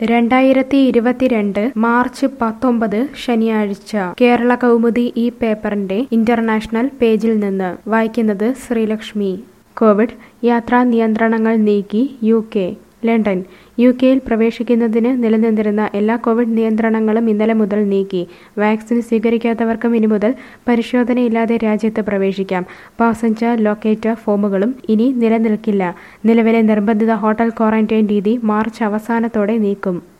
രണ്ടായിരത്തി ഇരുപത്തിരണ്ട് മാർച്ച് പത്തൊമ്പത് ശനിയാഴ്ച കേരള കൗമുദി ഈ പേപ്പറിന്റെ ഇന്റർനാഷണൽ പേജിൽ നിന്ന് വായിക്കുന്നത് ശ്രീലക്ഷ്മി കോവിഡ് യാത്രാ നിയന്ത്രണങ്ങൾ നീക്കി യു കെ ലണ്ടൻ യു കെയിൽ പ്രവേശിക്കുന്നതിന് നിലനിന്നിരുന്ന എല്ലാ കോവിഡ് നിയന്ത്രണങ്ങളും ഇന്നലെ മുതൽ നീക്കി വാക്സിൻ സ്വീകരിക്കാത്തവർക്കും ഇനി മുതൽ പരിശോധനയില്ലാതെ രാജ്യത്ത് പ്രവേശിക്കാം പാസഞ്ചർ ലൊക്കേറ്റർ ഫോമുകളും ഇനി നിലനിൽക്കില്ല നിലവിലെ നിർബന്ധിത ഹോട്ടൽ ക്വാറന്റൈൻ രീതി മാർച്ച് അവസാനത്തോടെ നീക്കും